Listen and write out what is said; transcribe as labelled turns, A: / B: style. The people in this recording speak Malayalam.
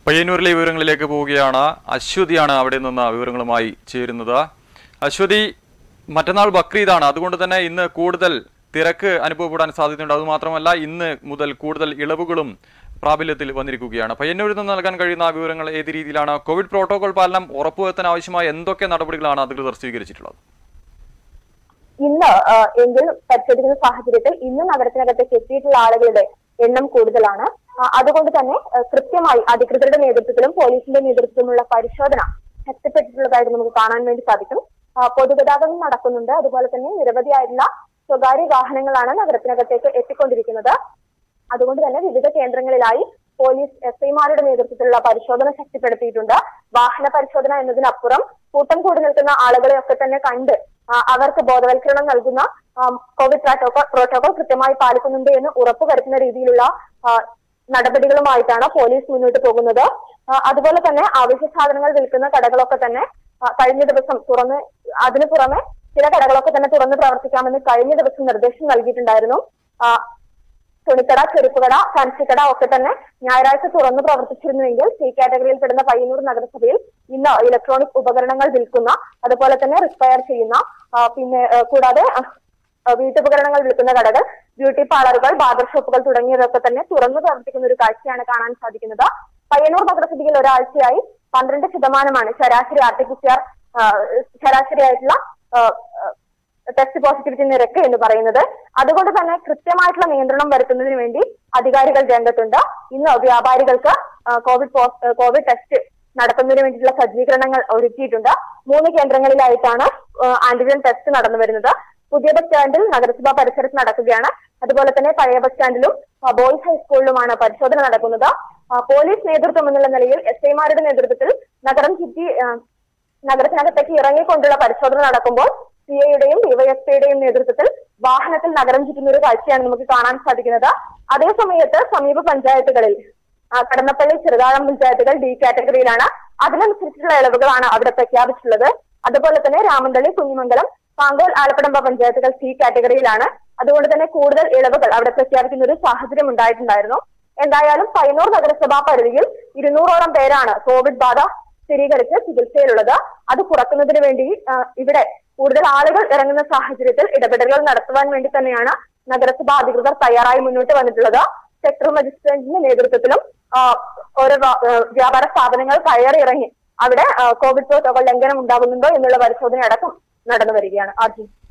A: പയ്യന്നൂരിലെ വിവരങ്ങളിലേക്ക് പോവുകയാണ് അശ്വതിയാണ് അവിടെ നിന്ന് വിവരങ്ങളുമായി ചേരുന്നത് അശ്വതി മറ്റന്നാൾ ബക്രീദാണ് അതുകൊണ്ട് തന്നെ ഇന്ന് കൂടുതൽ തിരക്ക് അനുഭവപ്പെടാൻ സാധ്യതയുണ്ട് അതുമാത്രമല്ല ഇന്ന് മുതൽ കൂടുതൽ ഇളവുകളും പ്രാബല്യത്തിൽ വന്നിരിക്കുകയാണ് പയ്യന്നൂരിൽ നിന്ന് നൽകാൻ കഴിയുന്ന വിവരങ്ങൾ ഏത് രീതിയിലാണ് കോവിഡ് പ്രോട്ടോകോൾ പാലനം ഉറപ്പുവരുത്താൻ ആവശ്യമായ എന്തൊക്കെ നടപടികളാണ് അധികൃതർ സ്വീകരിച്ചിട്ടുള്ളത്
B: ഇന്ന് ആ, എങ്കിൽ പരിശോധിക്കുന്ന സാഹചര്യത്തിൽ ഇന്ന് നഗരത്തിനകത്തേക്ക് എത്തിയിട്ടുള്ള ആളുകളുടെ എണ്ണം കൂടുതലാണ് ആ, അതുകൊണ്ട് തന്നെ ആ, കൃത്യമായി അധികൃതരുടെ നേതൃത്വത്തിലും പോലീസിന്റെ നേതൃത്വത്തിലുമുള്ള പരിശോധന ശക്തിപ്പെട്ടിട്ടുള്ളതായിട്ട് നമുക്ക് കാണാൻ വേണ്ടി സാധിക്കും ആ, പൊതുഗതാഗതം നടക്കുന്നുണ്ട് അതുപോലെ തന്നെ നിരവധിയായിട്ടുള്ള സ്വകാര്യ വാഹനങ്ങളാണ് നഗരത്തിനകത്തേക്ക് എത്തിക്കൊണ്ടിരിക്കുന്നത് അതുകൊണ്ട് തന്നെ വിവിധ കേന്ദ്രങ്ങളിലായി പോലീസ് എസ് ഐമാരുടെ നേതൃത്വത്തിലുള്ള പരിശോധന ശക്തിപ്പെടുത്തിയിട്ടുണ്ട് വാഹന പരിശോധന എന്നതിനപ്പുറം കൂട്ടം കൂടി നിൽക്കുന്ന ആളുകളെയൊക്കെ തന്നെ കണ്ട് ആ, അവർക്ക് ബോധവൽക്കരണം നൽകുന്ന ആ, കോവിഡ് പ്രോട്ടോകോൾ പ്രോട്ടോകോൾ കൃത്യമായി പാലിക്കുന്നുണ്ട് എന്ന് ഉറപ്പുവരുത്തുന്ന രീതിയിലുള്ള ആ, നടപടികളുമായിട്ടാണ് പോലീസ് മുന്നോട്ട് പോകുന്നത് ആ, അതുപോലെ തന്നെ അവശ്യ സാധനങ്ങൾ വിൽക്കുന്ന കടകളൊക്കെ തന്നെ ആ, കഴിഞ്ഞ ദിവസം തുറന്ന് അതിനു പുറമെ ചില കടകളൊക്കെ തന്നെ തുറന്ന് പ്രവർത്തിക്കാമെന്ന് കഴിഞ്ഞ ദിവസം നിർദ്ദേശം നൽകിയിട്ടുണ്ടായിരുന്നു ആ, തുണിക്കട ചെരുപ്പുകട ഫാൻസിക്കട ഒക്കെ തന്നെ ഞായറാഴ്ച തുറന്നു പ്രവർത്തിച്ചിരുന്നുവെങ്കിൽ സി കാറ്റഗറിയിൽ പെടുന്ന പയ്യന്നൂർ നഗരസഭയിൽ ഇന്ന് ഇലക്ട്രോണിക് ഉപകരണങ്ങൾ വിൽക്കുന്ന അതുപോലെ തന്നെ റിപ്പയർ ചെയ്യുന്ന ആ, പിന്നെ ആ, കൂടാതെ ആ, ആ, വീട്ടുപകരണങ്ങൾ വിൽക്കുന്ന കടകൾ ബ്യൂട്ടി പാർലറുകൾ ബാർബർ ഷോപ്പുകൾ തുടങ്ങിയതൊക്കെ തന്നെ തുറന്നു പ്രവർത്തിക്കുന്ന ഒരു കാഴ്ചയാണ് കാണാൻ സാധിക്കുന്നത് പയ്യന്നൂർ നഗരസഭയിൽ ഒരാഴ്ചയായി പന്ത്രണ്ട് ശതമാനമാണ് ശരാശരി R T P C R ശരാശരി ആയിട്ടുള്ള ആ, ആ, ടെസ്റ്റ് പോസിറ്റിവിറ്റി നിരക്ക് എന്ന് പറയുന്നത് അതുകൊണ്ട് തന്നെ കൃത്യമായിട്ടുള്ള നിയന്ത്രണം വരുത്തുന്നതിന് വേണ്ടി അധികാരികൾ രംഗത്തുണ്ട് ഇന്ന് വ്യാപാരികൾക്ക് ആ, കോവിഡ് പോസ്- ആ, കോവിഡ് ടെസ്റ്റ് നടത്തുന്നതിന് വേണ്ടിയിട്ടുള്ള സജ്ജീകരണങ്ങൾ ഒരുക്കിയിട്ടുണ്ട് മൂന്ന് കേന്ദ്രങ്ങളിലായിട്ടാണ് ആ, ആന്റിജൻ ടെസ്റ്റ് നടന്നു വരുന്നത് പുതിയ ബസ് സ്റ്റാൻഡിൽ നഗരസഭാ പരിസരത്ത് നടക്കുകയാണ് അതുപോലെ തന്നെ പഴയ ബസ് സ്റ്റാൻഡിലും ആ, ബോയ്സ് ഹൈസ്കൂളിലുമാണ് പരിശോധന നടക്കുന്നത് ആ, പോലീസ് നേതൃത്വം എന്നുള്ള നിലയിൽ എസ് ഐമാരുടെ നേതൃത്വത്തിൽ നഗരം ചുറ്റി ആ, നഗരത്തിനകത്തേക്ക് ഇറങ്ങിക്കൊണ്ടുള്ള പരിശോധന നടക്കുമ്പോൾ സി ഐയുടെയും ഡിവൈഎസ്പിയുടെയും നേതൃത്വത്തിൽ വാഹനത്തിൽ നഗരം ചുറ്റുന്ന ഒരു കാഴ്ചയാണ് നമുക്ക് കാണാൻ സാധിക്കുന്നത് അതേ സമയത്ത് സമീപ പഞ്ചായത്തുകളിൽ ആ, കടന്നപ്പള്ളി ചെറുതാഴം പഞ്ചായത്തുകൾ ഡി കാറ്റഗറിയിലാണ് അതിനനുസരിച്ചുള്ള ഇളവുകളാണ് അവിടെ പ്രഖ്യാപിച്ചിട്ടുള്ളത് അതുപോലെ തന്നെ രാമന്തളി കുഞ്ഞിമംഗലം പാങ്കോൽ ആലപ്പടമ്പ പഞ്ചായത്തുകൾ സി കാറ്റഗറിയിലാണ് അതുകൊണ്ട് തന്നെ കൂടുതൽ ഇളവുകൾ അവിടെ പ്രഖ്യാപിക്കുന്ന ഒരു സാഹചര്യം ഉണ്ടായിട്ടുണ്ടായിരുന്നു എന്തായാലും പയ്യന്നൂർ നഗരസഭാ പരിധിയിൽ ഇരുന്നൂറോളം പേരാണ് കോവിഡ് ബാധ സ്ഥിരീകരിച്ച് ചികിത്സയിലുള്ളത് അത് കുറക്കുന്നതിന് വേണ്ടി ആ, ഇവിടെ കൂടുതൽ ആളുകൾ ഇറങ്ങുന്ന സാഹചര്യത്തിൽ ഇടപെടലുകൾ നടത്തുവാൻ വേണ്ടി തന്നെയാണ് നഗരസഭാ അധികൃതർ തയ്യാറായി മുന്നോട്ട് വന്നിട്ടുള്ളത് സെക്ടർ മജിസ്ട്രേറ്റിന്റെ നേതൃത്വത്തിലും ആ, ഓരോ വ്യാ- ആ, വ്യാപാര സ്ഥാപനങ്ങൾ കയറി ഇറങ്ങി അവിടെ ആ, കോവിഡ് പ്രോട്ടോകോൾ ലംഘനം ഉണ്ടാകുന്നുണ്ടോ എന്നുള്ള പരിശോധന അടക്കം നടന്നു വരികയാണ് ആർജി